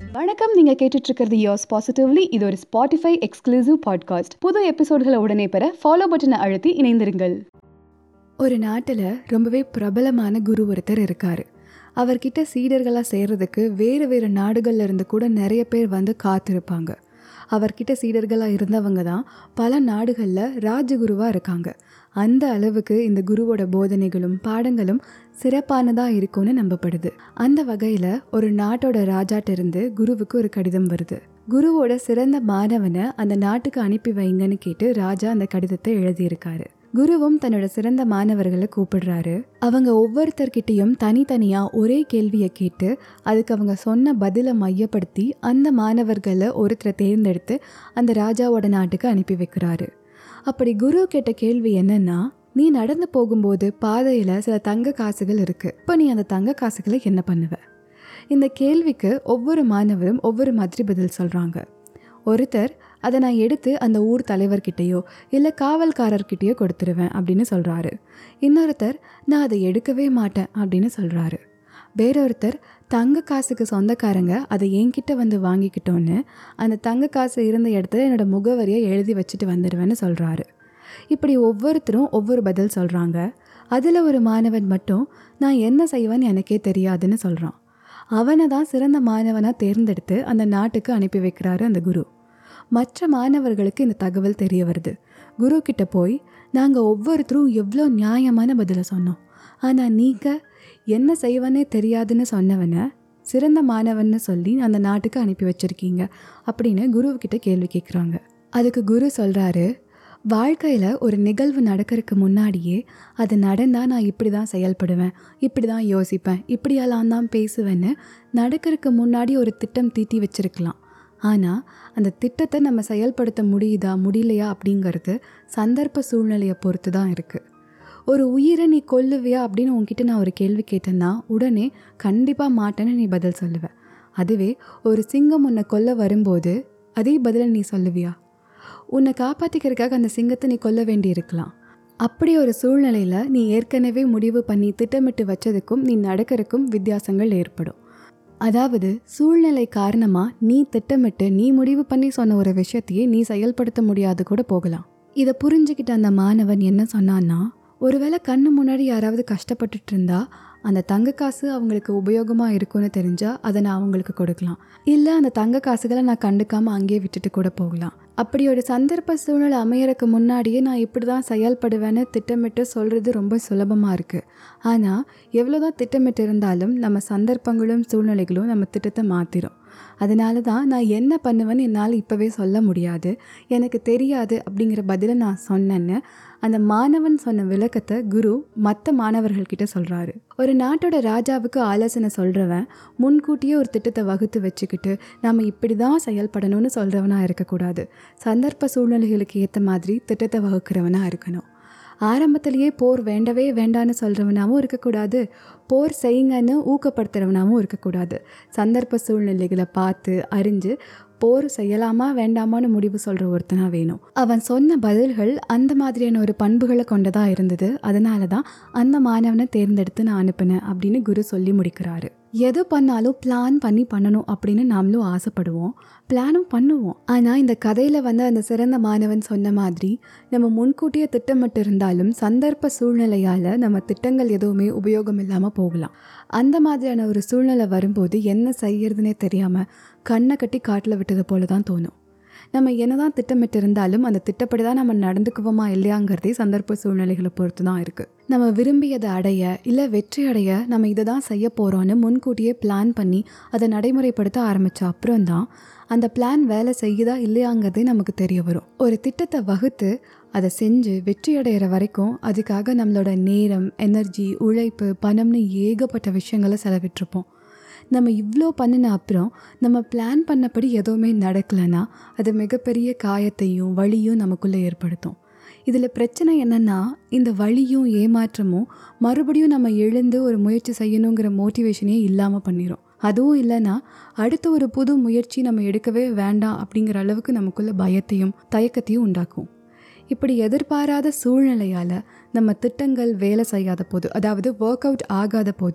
வணக்கம் நீங்க கேட்டுட்டு இருக்கிறது யோஸ் பாசிட்டிவ்லி இது ஒரு ஸ்பாட்டிஃபை எக்ஸ்க்ளூசிவ் பாட்காஸ்ட் புது எபிசோட்களை உடனே பெற ஃபாலோ பட்டனை அழுத்தி இணைந்திருங்கள் ஒரு நாட்டில் ரொம்பவே பிரபலமான குரு ஒருத்தர் இருக்கார் அவர்கிட்ட சீடர்களாக சேர்றதுக்கு வேறு வேறு நாடுகள்ல இருந்து கூட நிறைய பேர் வந்து காத்திருப்பாங்க அவர்கிட்ட சீடர்களாக இருந்தவங்க தான் பல நாடுகளில் ராஜகுருவாக இருக்காங்க அந்த அளவுக்கு இந்த குருவோட போதனைகளும் பாடங்களும் சிறப்பானதாக இருக்கும்னு நம்பப்படுது அந்த வகையில் ஒரு நாட்டோட ராஜாட்ட இருந்து குருவுக்கு ஒரு கடிதம் வருது குருவோட சிறந்த மாணவனை அந்த நாட்டுக்கு அனுப்பி வைங்கன்னு கேட்டு ராஜா அந்த கடிதத்தை எழுதியிருக்காரு குருவும் தன்னோட சிறந்த மாணவர்களை கூப்பிடுறாரு அவங்க ஒவ்வொருத்தர்கிட்டையும் தனித்தனியா ஒரே கேள்வியை கேட்டு அதுக்கு அவங்க சொன்ன பதிலை மையப்படுத்தி அந்த மாணவர்களை ஒருத்தரை தேர்ந்தெடுத்து அந்த ராஜாவோட நாட்டுக்கு அனுப்பி வைக்கிறாரு அப்படி குரு கேட்ட கேள்வி என்னன்னா நீ நடந்து போகும்போது பாதையில் சில தங்க காசுகள் இருக்கு இப்போ நீ அந்த தங்க காசுகளை என்ன பண்ணுவ இந்த கேள்விக்கு ஒவ்வொரு மாணவரும் ஒவ்வொரு மாதிரி பதில் சொல்கிறாங்க ஒருத்தர் அதை நான் எடுத்து அந்த ஊர் தலைவர்கிட்டயோ இல்லை காவல்காரர்கிட்டயோ கொடுத்துருவேன் அப்படின்னு சொல்கிறாரு இன்னொருத்தர் நான் அதை எடுக்கவே மாட்டேன் அப்படின்னு சொல்கிறாரு வேறொருத்தர் தங்க காசுக்கு சொந்தக்காரங்க அதை என்கிட்ட வந்து வாங்கிக்கிட்டோன்னு அந்த தங்க காசு இருந்த இடத்துல என்னோட முகவரியை எழுதி வச்சுட்டு வந்துடுவேன்னு சொல்கிறாரு இப்படி ஒவ்வொருத்தரும் ஒவ்வொரு பதில் சொல்கிறாங்க அதில் ஒரு மாணவன் மட்டும் நான் என்ன செய்வேன்னு எனக்கே தெரியாதுன்னு சொல்கிறான் அவனை தான் சிறந்த மாணவனாக தேர்ந்தெடுத்து அந்த நாட்டுக்கு அனுப்பி வைக்கிறாரு அந்த குரு மற்ற மாணவர்களுக்கு இந்த தகவல் தெரிய வருது குரு கிட்ட போய் நாங்கள் ஒவ்வொருத்தரும் எவ்வளோ நியாயமான பதிலை சொன்னோம் ஆனால் நீங்கள் என்ன செய்வனே தெரியாதுன்னு சொன்னவனை சிறந்த மாணவன்னு சொல்லி அந்த நாட்டுக்கு அனுப்பி வச்சிருக்கீங்க அப்படின்னு குருவுக்கிட்ட கேள்வி கேட்குறாங்க அதுக்கு குரு சொல்கிறாரு வாழ்க்கையில் ஒரு நிகழ்வு நடக்கிறதுக்கு முன்னாடியே அது நடந்தால் நான் இப்படி தான் செயல்படுவேன் இப்படி தான் யோசிப்பேன் இப்படியெல்லாம் தான் பேசுவேன்னு நடக்கிறதுக்கு முன்னாடி ஒரு திட்டம் தீட்டி வச்சிருக்கலாம் ஆனால் அந்த திட்டத்தை நம்ம செயல்படுத்த முடியுதா முடியலையா அப்படிங்கிறது சந்தர்ப்ப சூழ்நிலையை பொறுத்து தான் இருக்குது ஒரு உயிரை நீ கொல்லுவியா அப்படின்னு உன்கிட்ட நான் ஒரு கேள்வி கேட்டேன்னா உடனே கண்டிப்பாக மாட்டேன்னு நீ பதில் சொல்லுவேன் அதுவே ஒரு சிங்கம் உன்னை கொல்ல வரும்போது அதே பதிலை நீ சொல்லுவியா உன்னை காப்பாற்றிக்கிறதுக்காக அந்த சிங்கத்தை நீ கொல்ல வேண்டி இருக்கலாம் அப்படி ஒரு சூழ்நிலையில் நீ ஏற்கனவே முடிவு பண்ணி திட்டமிட்டு வச்சதுக்கும் நீ நடக்கிறதுக்கும் வித்தியாசங்கள் ஏற்படும் அதாவது சூழ்நிலை காரணமாக நீ திட்டமிட்டு நீ முடிவு பண்ணி சொன்ன ஒரு விஷயத்தையே நீ செயல்படுத்த முடியாது கூட போகலாம் இதை புரிஞ்சுக்கிட்ட அந்த மாணவன் என்ன சொன்னான்னா ஒருவேளை கண்ணு முன்னாடி யாராவது கஷ்டப்பட்டுட்டு இருந்தா அந்த தங்க காசு அவங்களுக்கு உபயோகமாக இருக்கும்னு தெரிஞ்சால் அதை நான் அவங்களுக்கு கொடுக்கலாம் இல்லை அந்த தங்க காசுகளை நான் கண்டுக்காமல் அங்கேயே விட்டுட்டு கூட போகலாம் அப்படி ஒரு சந்தர்ப்ப சூழ்நிலை அமையறதுக்கு முன்னாடியே நான் இப்படி தான் செயல்படுவேன்னு திட்டமிட்டு சொல்கிறது ரொம்ப சுலபமாக இருக்குது ஆனால் எவ்வளோ தான் திட்டமிட்டு இருந்தாலும் நம்ம சந்தர்ப்பங்களும் சூழ்நிலைகளும் நம்ம திட்டத்தை மாற்றிடும் அதனால தான் நான் என்ன பண்ணுவேன்னு என்னால் இப்போவே சொல்ல முடியாது எனக்கு தெரியாது அப்படிங்கிற பதிலை நான் சொன்னேன்னு அந்த மாணவன் சொன்ன விளக்கத்தை குரு மற்ற மாணவர்கள்கிட்ட சொல்கிறாரு ஒரு நாட்டோட ராஜாவுக்கு ஆலோசனை சொல்கிறவன் முன்கூட்டியே ஒரு திட்டத்தை வகுத்து வச்சுக்கிட்டு நம்ம இப்படி தான் செயல்படணும்னு சொல்கிறவனாக இருக்கக்கூடாது சந்தர்ப்ப சூழ்நிலைகளுக்கு ஏற்ற மாதிரி திட்டத்தை வகுக்கிறவனாக இருக்கணும் ஆரம்பத்திலேயே போர் வேண்டவே வேண்டான்னு சொல்கிறவனாகவும் இருக்கக்கூடாது போர் செய்யுங்கன்னு ஊக்கப்படுத்துகிறவனாகவும் இருக்கக்கூடாது சந்தர்ப்ப சூழ்நிலைகளை பார்த்து அறிஞ்சு போர் செய்யலாமா வேண்டாமான்னு முடிவு சொல்கிற ஒருத்தனாக வேணும் அவன் சொன்ன பதில்கள் அந்த மாதிரியான ஒரு பண்புகளை கொண்டதாக இருந்தது அதனால தான் அந்த மாணவனை தேர்ந்தெடுத்து நான் அனுப்பினேன் அப்படின்னு குரு சொல்லி முடிக்கிறாரு எது பண்ணாலும் பிளான் பண்ணி பண்ணணும் அப்படின்னு நாமளும் ஆசைப்படுவோம் பிளானும் பண்ணுவோம் ஆனால் இந்த கதையில் வந்து அந்த சிறந்த மாணவன் சொன்ன மாதிரி நம்ம முன்கூட்டியே திட்டமிட்டு இருந்தாலும் சந்தர்ப்ப சூழ்நிலையால் நம்ம திட்டங்கள் எதுவுமே உபயோகம் இல்லாமல் போகலாம் அந்த மாதிரியான ஒரு சூழ்நிலை வரும்போது என்ன செய்யறதுனே தெரியாமல் கண்ணை கட்டி காட்டில் விட்டது போல தான் தோணும் நம்ம என்னதான் திட்டமிட்டு இருந்தாலும் அந்த திட்டப்படி தான் நம்ம நடந்துக்குவோமா இல்லையாங்கிறதே சந்தர்ப்ப சூழ்நிலைகளை பொறுத்து தான் இருக்குது நம்ம விரும்பியதை அடைய இல்லை வெற்றி அடைய நம்ம இதை தான் செய்ய போகிறோன்னு முன்கூட்டியே பிளான் பண்ணி அதை நடைமுறைப்படுத்த ஆரம்பித்த அப்புறம் தான் அந்த பிளான் வேலை செய்யுதா இல்லையாங்கிறதே நமக்கு தெரிய வரும் ஒரு திட்டத்தை வகுத்து அதை செஞ்சு வெற்றி அடைகிற வரைக்கும் அதுக்காக நம்மளோட நேரம் எனர்ஜி உழைப்பு பணம்னு ஏகப்பட்ட விஷயங்களை செலவிட்டிருப்போம் நம்ம இவ்வளோ பண்ணின அப்புறம் நம்ம பிளான் பண்ணபடி எதுவுமே நடக்கலைன்னா அது மிகப்பெரிய காயத்தையும் வலியும் நமக்குள்ளே ஏற்படுத்தும் இதில் பிரச்சனை என்னென்னா இந்த வலியும் ஏமாற்றமும் மறுபடியும் நம்ம எழுந்து ஒரு முயற்சி செய்யணுங்கிற மோட்டிவேஷனே இல்லாமல் பண்ணிடும் அதுவும் இல்லைன்னா அடுத்த ஒரு புது முயற்சி நம்ம எடுக்கவே வேண்டாம் அப்படிங்கிற அளவுக்கு நமக்குள்ள பயத்தையும் தயக்கத்தையும் உண்டாக்கும் இப்படி எதிர்பாராத சூழ்நிலையால் நம்ம திட்டங்கள் வேலை செய்யாத போது அதாவது ஒர்க் அவுட் ஆகாத போது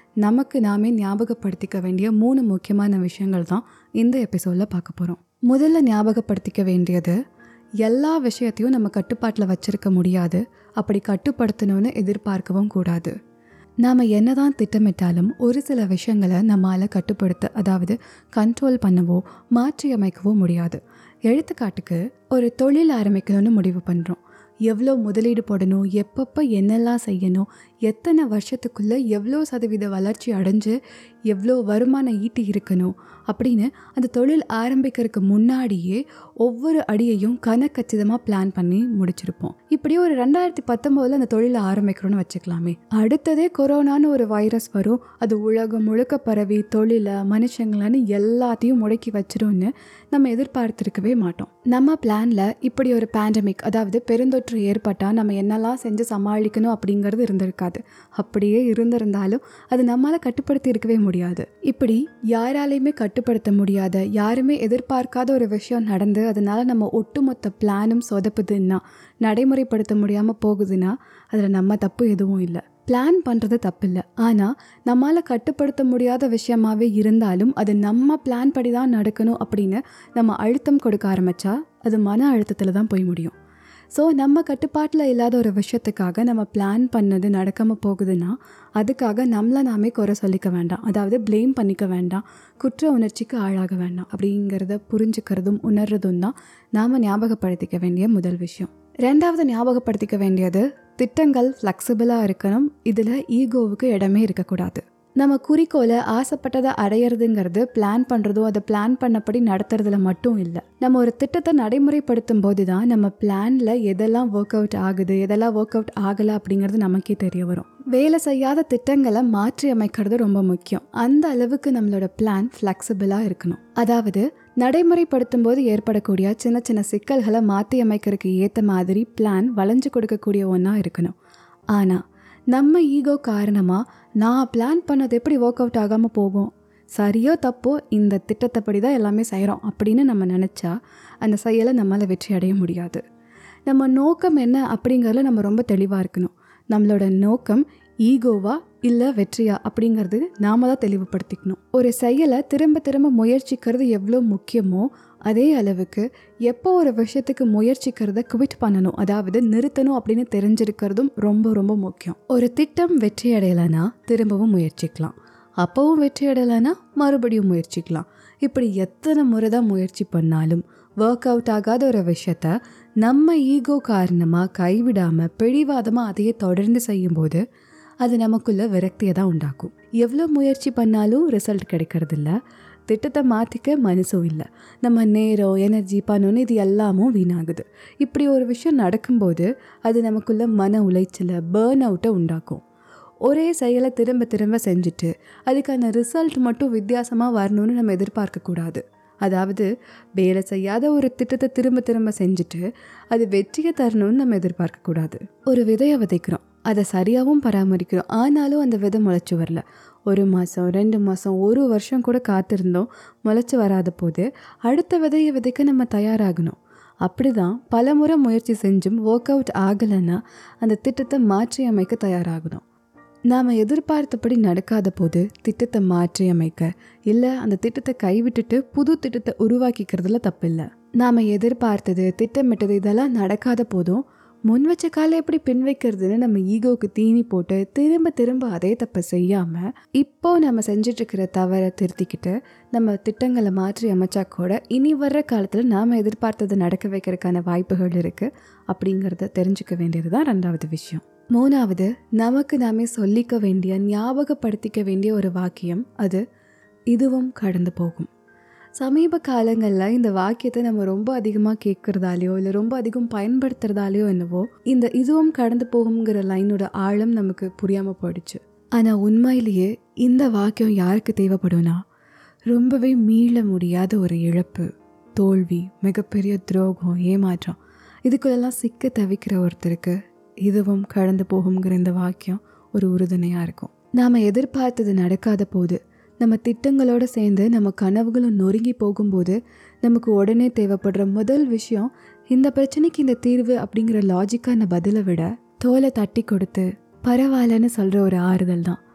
நமக்கு நாமே ஞாபகப்படுத்திக்க வேண்டிய மூணு முக்கியமான விஷயங்கள் தான் இந்த எபிசோடில் பார்க்க போகிறோம் முதல்ல ஞாபகப்படுத்திக்க வேண்டியது எல்லா விஷயத்தையும் நம்ம கட்டுப்பாட்டில் வச்சிருக்க முடியாது அப்படி கட்டுப்படுத்தணும்னு எதிர்பார்க்கவும் கூடாது நாம் என்னதான் திட்டமிட்டாலும் ஒரு சில விஷயங்களை நம்மால் கட்டுப்படுத்த அதாவது கண்ட்ரோல் பண்ணவோ மாற்றி அமைக்கவோ முடியாது எடுத்துக்காட்டுக்கு ஒரு தொழில் ஆரம்பிக்கணும்னு முடிவு பண்ணுறோம் எவ்வளோ முதலீடு போடணும் எப்பப்போ என்னெல்லாம் செய்யணும் எத்தனை வருஷத்துக்குள்ளே எவ்வளோ சதவீத வளர்ச்சி அடைஞ்சு எவ்வளோ வருமானம் ஈட்டி இருக்கணும் அப்படின்னு அந்த தொழில் ஆரம்பிக்கிறதுக்கு முன்னாடியே ஒவ்வொரு அடியையும் கனக்கச்சிதமாக பிளான் பண்ணி முடிச்சிருப்போம் இப்படி ஒரு ரெண்டாயிரத்தி பத்தொம்போதில் அந்த தொழிலை ஆரம்பிக்கிறோன்னு வச்சுக்கலாமே அடுத்ததே கொரோனான்னு ஒரு வைரஸ் வரும் அது உலகம் முழுக்க பரவி தொழிலை மனுஷங்களான்னு எல்லாத்தையும் முடக்கி வச்சிரும்னு நம்ம எதிர்பார்த்துருக்கவே மாட்டோம் நம்ம பிளானில் இப்படி ஒரு பேண்டமிக் அதாவது பெருந்தொற்று ஏற்பட்டால் நம்ம என்னெல்லாம் செஞ்சு சமாளிக்கணும் அப்படிங்கிறது இருந்திருக்காது அப்படியே இருந்திருந்தாலும் அது நம்மளால் கட்டுப்படுத்தி இருக்கவே முடியாது இப்படி யாராலையுமே கட்டுப்படுத்த முடியாத யாருமே எதிர்பார்க்காத ஒரு விஷயம் நடந்து அதனால நம்ம ஒட்டுமொத்த பிளானும் சொதப்புதுன்னா நடைமுறைப்படுத்த முடியாமல் போகுதுன்னா அதில் நம்ம தப்பு எதுவும் இல்லை பிளான் பண்ணுறது தப்பில்லை ஆனால் நம்மளால் கட்டுப்படுத்த முடியாத விஷயமாவே இருந்தாலும் அது நம்ம பிளான் படி தான் நடக்கணும் அப்படின்னு நம்ம அழுத்தம் கொடுக்க ஆரம்பித்தா அது மன அழுத்தத்தில் தான் போய் முடியும் ஸோ நம்ம கட்டுப்பாட்டில் இல்லாத ஒரு விஷயத்துக்காக நம்ம பிளான் பண்ணது நடக்காமல் போகுதுன்னா அதுக்காக நம்மளை நாமே குறை சொல்லிக்க வேண்டாம் அதாவது ப்ளேம் பண்ணிக்க வேண்டாம் குற்ற உணர்ச்சிக்கு ஆளாக வேண்டாம் அப்படிங்கிறத புரிஞ்சுக்கிறதும் உணர்றதும் தான் நாம் ஞாபகப்படுத்திக்க வேண்டிய முதல் விஷயம் ரெண்டாவது ஞாபகப்படுத்திக்க வேண்டியது திட்டங்கள் ஃப்ளெக்சிபிளாக இருக்கணும் இதில் ஈகோவுக்கு இடமே இருக்கக்கூடாது நம்ம குறிக்கோளை ஆசைப்பட்டதை அடையிறதுங்கிறது பிளான் பண்ணுறதோ அதை பிளான் பண்ணபடி நடத்துறதுல மட்டும் இல்லை நம்ம ஒரு திட்டத்தை நடைமுறைப்படுத்தும் போது தான் நம்ம பிளானில் எதெல்லாம் ஒர்க் அவுட் ஆகுது எதெல்லாம் ஒர்க் அவுட் ஆகலை அப்படிங்கிறது நமக்கே தெரிய வரும் வேலை செய்யாத திட்டங்களை மாற்றி அமைக்கிறது ரொம்ப முக்கியம் அந்த அளவுக்கு நம்மளோட பிளான் ஃப்ளெக்சிபிளாக இருக்கணும் அதாவது நடைமுறைப்படுத்தும் போது ஏற்படக்கூடிய சின்ன சின்ன சிக்கல்களை மாற்றி அமைக்கிறதுக்கு ஏற்ற மாதிரி பிளான் வளைஞ்சு கொடுக்கக்கூடிய ஒன்றா இருக்கணும் ஆனால் நம்ம ஈகோ காரணமாக நான் பிளான் பண்ணது எப்படி ஒர்க் அவுட் ஆகாமல் போகும் சரியோ தப்போ இந்த திட்டத்தைப்படி தான் எல்லாமே செய்கிறோம் அப்படின்னு நம்ம நினச்சா அந்த செயலை நம்மளால் வெற்றி அடைய முடியாது நம்ம நோக்கம் என்ன அப்படிங்கிறதுல நம்ம ரொம்ப தெளிவாக இருக்கணும் நம்மளோட நோக்கம் ஈகோவா இல்லை வெற்றியா அப்படிங்கிறது நாம தான் தெளிவுபடுத்திக்கணும் ஒரு செயலை திரும்ப திரும்ப முயற்சிக்கிறது எவ்வளோ முக்கியமோ அதே அளவுக்கு எப்போ ஒரு விஷயத்துக்கு முயற்சிக்கிறத குவிட் பண்ணணும் அதாவது நிறுத்தணும் அப்படின்னு தெரிஞ்சிருக்கிறதும் ரொம்ப ரொம்ப முக்கியம் ஒரு திட்டம் வெற்றி அடையலைன்னா திரும்பவும் முயற்சிக்கலாம் அப்போவும் வெற்றி அடையலைன்னா மறுபடியும் முயற்சிக்கலாம் இப்படி எத்தனை முறை தான் முயற்சி பண்ணாலும் ஒர்க் அவுட் ஆகாத ஒரு விஷயத்த நம்ம ஈகோ காரணமாக கைவிடாமல் பிடிவாதமாக அதையே தொடர்ந்து செய்யும்போது அது நமக்குள்ள விரக்தியை தான் உண்டாக்கும் எவ்வளோ முயற்சி பண்ணாலும் ரிசல்ட் கிடைக்கிறதில்ல திட்டத்தை மாற்றிக்க மனசும் இல்லை நம்ம நேரம் எனர்ஜி பணம்னு இது எல்லாமும் வீணாகுது இப்படி ஒரு விஷயம் நடக்கும்போது அது நமக்குள்ள மன உளைச்சலை பேர்ன் அவுட்டை உண்டாக்கும் ஒரே செயலை திரும்ப திரும்ப செஞ்சுட்டு அதுக்கான ரிசல்ட் மட்டும் வித்தியாசமாக வரணும்னு நம்ம எதிர்பார்க்கக்கூடாது அதாவது வேலை செய்யாத ஒரு திட்டத்தை திரும்ப திரும்ப செஞ்சுட்டு அது வெற்றியை தரணும்னு நம்ம எதிர்பார்க்கக்கூடாது ஒரு விதையை விதைக்கிறோம் அதை சரியாகவும் பராமரிக்கிறோம் ஆனாலும் அந்த விதை முளைச்சி வரல ஒரு மாதம் ரெண்டு மாதம் ஒரு வருஷம் கூட காத்திருந்தோம் முளைச்சி வராத போது அடுத்த விதையை விதைக்க நம்ம தயாராகணும் அப்படி தான் பல முறை முயற்சி செஞ்சும் ஒர்க் அவுட் ஆகலைன்னா அந்த திட்டத்தை மாற்றி அமைக்க தயாராகணும் நாம் எதிர்பார்த்தபடி நடக்காத போது திட்டத்தை மாற்றி அமைக்க இல்லை அந்த திட்டத்தை கைவிட்டுட்டு புது திட்டத்தை உருவாக்கிக்கிறதுல தப்பில்லை நாம் எதிர்பார்த்தது திட்டமிட்டது இதெல்லாம் நடக்காத போதும் முன் வச்ச காலை எப்படி பின் வைக்கிறதுன்னு நம்ம ஈகோவுக்கு தீனி போட்டு திரும்ப திரும்ப அதே தப்பை செய்யாமல் இப்போ நம்ம செஞ்சிட்ருக்கிற தவறை திருத்திக்கிட்டு நம்ம திட்டங்களை மாற்றி அமைச்சா கூட இனி வர்ற காலத்தில் நாம் எதிர்பார்த்ததை நடக்க வைக்கிறதுக்கான வாய்ப்புகள் இருக்குது அப்படிங்கிறத தெரிஞ்சுக்க வேண்டியது தான் ரெண்டாவது விஷயம் மூணாவது நமக்கு நாமே சொல்லிக்க வேண்டிய ஞாபகப்படுத்திக்க வேண்டிய ஒரு வாக்கியம் அது இதுவும் கடந்து போகும் சமீப காலங்களில் இந்த வாக்கியத்தை நம்ம ரொம்ப அதிகமாக கேட்குறதாலையோ இல்லை ரொம்ப அதிகம் பயன்படுத்துறதாலையோ என்னவோ இந்த இதுவும் கடந்து போகுங்கிற லைனோட ஆழம் நமக்கு புரியாமல் போயிடுச்சு ஆனால் உண்மையிலேயே இந்த வாக்கியம் யாருக்கு தேவைப்படும்னா ரொம்பவே மீள முடியாத ஒரு இழப்பு தோல்வி மிகப்பெரிய துரோகம் ஏமாற்றம் இதுக்குள்ளெல்லாம் சிக்க தவிக்கிற ஒருத்தருக்கு இதுவும் கடந்து போகுங்கிற இந்த வாக்கியம் ஒரு உறுதுணையாக இருக்கும் நாம் எதிர்பார்த்தது நடக்காத போது நம்ம திட்டங்களோடு சேர்ந்து நம்ம கனவுகளும் நொறுங்கி போகும்போது நமக்கு உடனே தேவைப்படுற முதல் விஷயம் இந்த பிரச்சனைக்கு இந்த தீர்வு அப்படிங்கிற லாஜிக்கான பதிலை விட தோலை தட்டி கொடுத்து பரவாயில்லன்னு சொல்கிற ஒரு ஆறுதல் தான்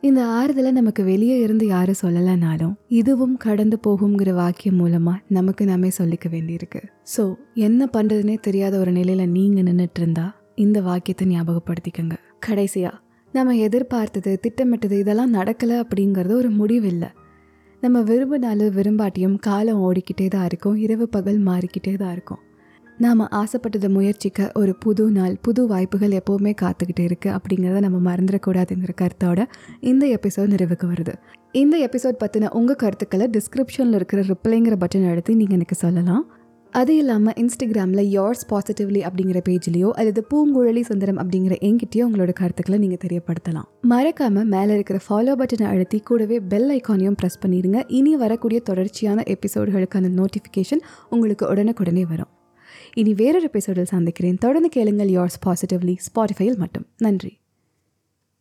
இந்த ஆறுதலை நமக்கு வெளியே இருந்து யாரும் சொல்லலைனாலும் இதுவும் கடந்து போகுங்கிற வாக்கியம் மூலமாக நமக்கு நாமே சொல்லிக்க வேண்டியிருக்கு ஸோ என்ன பண்ணுறதுனே தெரியாத ஒரு நிலையில் நீங்கள் நின்றுட்டு இருந்தா இந்த வாக்கியத்தை ஞாபகப்படுத்திக்கங்க கடைசியாக நம்ம எதிர்பார்த்தது திட்டமிட்டது இதெல்லாம் நடக்கலை அப்படிங்கிறது ஒரு முடிவில்லை நம்ம விரும்பினாலும் விரும்பாட்டியும் காலம் ஓடிக்கிட்டே தான் இருக்கும் இரவு பகல் மாறிக்கிட்டே தான் இருக்கும் நாம் ஆசைப்பட்டதை முயற்சிக்க ஒரு புது நாள் புது வாய்ப்புகள் எப்போவுமே காத்துக்கிட்டே இருக்குது அப்படிங்கிறத நம்ம மறந்துடக்கூடாதுங்கிற கருத்தோட இந்த எபிசோட் நிறைவுக்கு வருது இந்த எபிசோட் பற்றின உங்கள் கருத்துக்களை டிஸ்கிரிப்ஷனில் இருக்கிற ரிப்ளைங்கிற பட்டன் அழுத்தி நீங்கள் எனக்கு சொல்லலாம் அது இல்லாமல் இன்ஸ்டாகிராமில் yours பாசிட்டிவ்லி அப்படிங்கிற பேஜ்லேயோ அல்லது பூங்குழலி சுந்தரம் அப்படிங்கிற என்கிட்டயோ உங்களோட கருத்துக்களை நீங்கள் தெரியப்படுத்தலாம் மறக்காமல் மேலே இருக்கிற ஃபாலோ பட்டனை அழுத்தி கூடவே பெல் ஐக்கானையும் ப்ரெஸ் பண்ணிடுங்க இனி வரக்கூடிய தொடர்ச்சியான எபிசோடுகளுக்கான நோட்டிஃபிகேஷன் உங்களுக்கு உடனுக்குடனே வரும் இனி வேறொரு எபிசோடில் சந்திக்கிறேன் தொடர்ந்து கேளுங்கள் yours பாசிட்டிவ்லி ஸ்பாட்டிஃபையில் மட்டும் நன்றி